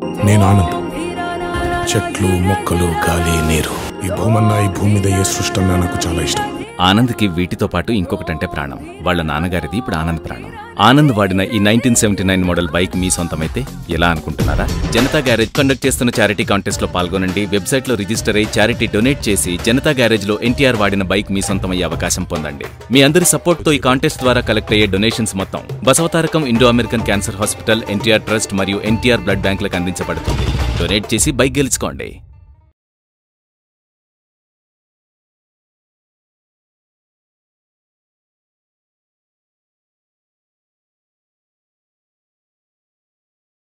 నేను ఆనంద్ చెట్లు మొక్కలు గాలి నీరు ఈ భూమన్నా ఈ భూమి మీద ఏ సృష్టి అన్నా నాకు చాలా ఇష్టం ఆనంద్కి వీటితో పాటు ఇంకొకటంటే ప్రాణం వాళ్ళ నాన్నగారిది ఇప్పుడు ఆనంద్ ప్రాణం ఆనంద్ వాడిన ఈ nineteen seventy nine model bike మీ సొంతమైతే ఎలా అనుకుంటున్నారా జనతా గ్యారేజ్ కండక్ట్ చేస్తున్న చారిటీ కాంటెస్ట్ లో పాల్గొనండి వెబ్సైట్ లో రిజిస్టర్ అయ్యి చారిటీ డొనేట్ చేసి జనతా గ్యారేజ్ లో ఎన్టీఆర్ వాడిన బైక్ మీ సొంతమయ్యే అవకాశం పొందండి మీ అందరి సపోర్ట్ తో ఈ కాంటెస్ట్ ద్వారా కలెక్ట్ అయ్యే డొనేషన్స్ మొత్తం Basavatarakam Indo American cancer hospital NTR trust మరియు ఎన్టీఆర్ బ్లడ్ బ్యాంకులకు అందించబడుతుంది డొనేట్ చేసి బైక్ గెలుచుకోండి